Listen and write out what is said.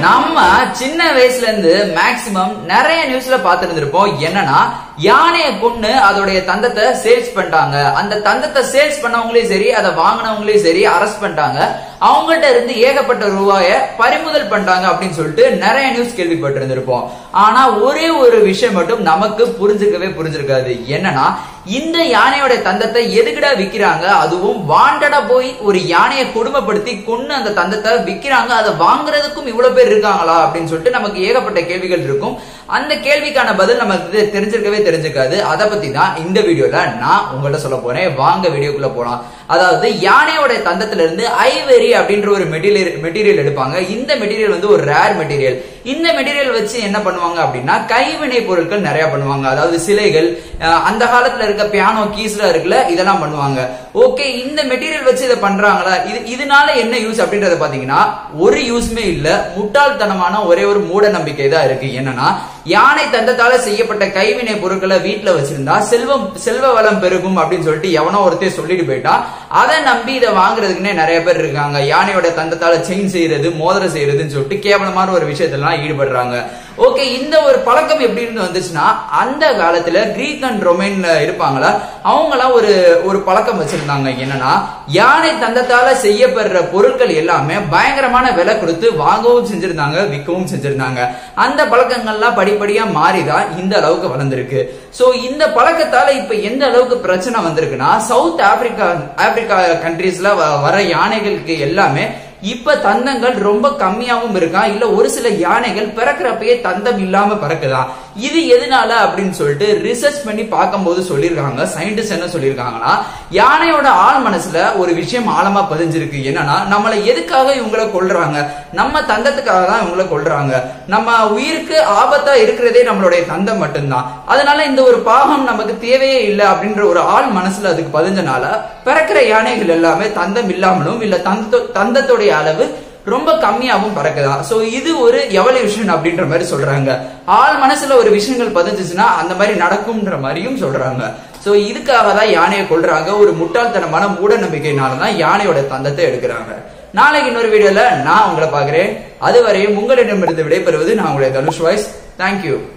நம்ம சின்ன வயசுல இருந்து மேக்சிமம் நிறைய நியூஸ்ல பார்த்திருந்திருப்போம் என்னன்னா யானையை கொண்டு அதோடைய தந்தத்தை சேல்ஸ் பண்ணிட்டாங்க அந்த தந்தத்தை சேல்ஸ் பண்ணவங்களையும் சரி அதை வாங்கினவங்களையும் சரி அரெஸ்ட் பண்ணிட்டாங்க அவங்கள்ட்ட இருந்து ஏகப்பட்ட ரூபாய பறிமுதல் பண்ணிட்டாங்க அப்படின்னு சொல்லிட்டு நிறைய நியூஸ் கேள்விப்பட்டிருந்திருப்போம் ஆனா ஒரே ஒரு விஷயம் மட்டும் நமக்கு புரிஞ்சுக்கவே புரிஞ்சிருக்காது என்னன்னா இந்த யானையோட தந்தத்தை எதுக்குடா விக்கிறாங்க அதுவும் வாண்டடா போய் ஒரு யானையை கொடுமைப்படுத்தி கொன்னு அந்த தந்தத்தை விக்கிறாங்க அதை வாங்குறதுக்கும் இவ்வளவு பேர் இருக்காங்களா அப்படின்னு சொல்லிட்டு நமக்கு ஏகப்பட்ட கேள்விகள் இருக்கும் அந்த கேள்விக்கான பதில் நமக்கு தெரிஞ்சிருக்கவே தெரிஞ்சுக்காது அதை பத்தி தான் இந்த வீடியோல நான் உங்கள்ட்ட சொல்ல போறேன் வாங்க வீடியோக்குள்ள போலாம் அதாவது யானையோட தந்தத்துல இருந்து ஐவெரி அப்படின்ற ஒரு மெட்டீரியல் மெட்டீரியல் எடுப்பாங்க இந்த மெட்டீரியல் வந்து ஒரு ரேர் மெட்டீரியல் இந்த மெட்டீரியல் வச்சு என்ன பண்ணுவாங்க அப்படின்னா கைவினை பொருட்கள் நிறைய பண்ணுவாங்க அதாவது சிலைகள் அஹ் அந்த காலத்துல இருக்க பியானோ கீஸ்ல இருக்குல்ல இதெல்லாம் பண்ணுவாங்க ஓகே இந்த மெட்டீரியல் வச்சு இதை பண்றாங்களா இது இதனால என்ன யூஸ் அப்படின்றத பாத்தீங்கன்னா ஒரு யூஸ்மே இல்ல முட்டாள்தனமான ஒரே ஒரு மூட நம்பிக்கை தான் இருக்கு என்னன்னா யானை தந்தத்தால செய்யப்பட்ட கைவினை பொருட்களை வீட்டுல வச்சிருந்தா செல்வம் செல்வ வளம் பெருகும் அப்படின்னு சொல்லிட்டு எவனோ ஒருத்தர் சொல்லிட்டு போயிட்டா அதை நம்பி இதை வாங்குறதுக்குன்னே நிறைய பேர் இருக்காங்க யானையோட தந்தத்தால செயின் செய்யறது மோதிரம் செய்யறதுன்னு சொல்லிட்டு கேவலமான ஒரு விஷயத்தெல்லாம் ஈடுபடுறாங்க ஓகே இந்த ஒரு பழக்கம் எப்படி இருந்து வந்துச்சுன்னா அந்த காலத்துல கிரீக் அண்ட் ரொமைன்ல இருப்பாங்களா அவங்களாம் ஒரு ஒரு பழக்கம் வச்சிருந்தாங்க என்னன்னா யானை தந்தத்தால செய்யப்படுற பொருட்கள் எல்லாமே பயங்கரமான விலை கொடுத்து வாங்கவும் செஞ்சிருந்தாங்க விற்கவும் செஞ்சிருந்தாங்க அந்த பழக்கங்கள்லாம் படிப்படியா மாறிதான் இந்த அளவுக்கு வளர்ந்துருக்கு சோ இந்த பழக்கத்தால இப்ப எந்த அளவுக்கு பிரச்சனை வந்திருக்குன்னா சவுத் ஆப்பிரிக்கா ஆப்பிரிக்கா கண்ட்ரீஸ்ல வர யானைகளுக்கு எல்லாமே இப்ப தந்தங்கள் ரொம்ப கம்மியாவும் இருக்கா இல்ல ஒரு சில யானைகள் பிறக்கிறப்பயே தந்தம் இல்லாம பிறக்குதா இது எதனால அப்படின்னு சொல்லிட்டு ரிசர்ச் பண்ணி பார்க்கும்போது சொல்லியிருக்காங்க சயின்டிஸ்ட் என்ன சொல்லியிருக்காங்கன்னா யானையோட ஆள் மனசுல ஒரு விஷயம் ஆழமா பதிஞ்சிருக்கு என்னன்னா நம்மளை எதுக்காக இவங்களை கொள்றாங்க நம்ம தந்தத்துக்காக தான் இவங்களை கொள்றாங்க நம்ம உயிருக்கு ஆபத்தா இருக்கிறதே நம்மளுடைய தந்தம் மட்டும்தான் அதனால இந்த ஒரு பாகம் நமக்கு தேவையே இல்லை அப்படின்ற ஒரு ஆள் மனசுல அதுக்கு பதிஞ்சனால பிறக்கிற யானைகள் எல்லாமே தந்தம் இல்லாமலும் இல்ல தந்த தந்தத்துடைய அளவு ரொம்ப கம்மியாகவும் பறக்குதான் சோ இது ஒரு எவல்யூஷன் அப்படின்ற மாதிரி சொல்றாங்க ஆள் மனசுல ஒரு விஷயங்கள் பதிஞ்சுச்சுன்னா அந்த மாதிரி நடக்கும்ன்ற மாதிரியும் சொல்றாங்க சோ இதுக்காக தான் யானையை கொள்றாங்க ஒரு முட்டாள்தனமான மூட நம்பிக்கையினால தான் யானையோட தந்தத்தை எடுக்கிறாங்க நாளைக்கு இன்னொரு வீடியோல நான் உங்களை பாக்குறேன் அதுவரையும் உங்களிடமிருந்து விடைபெறுவது நான் உங்களுடைய தனுஷ் வாய்ஸ் தேங்க்யூ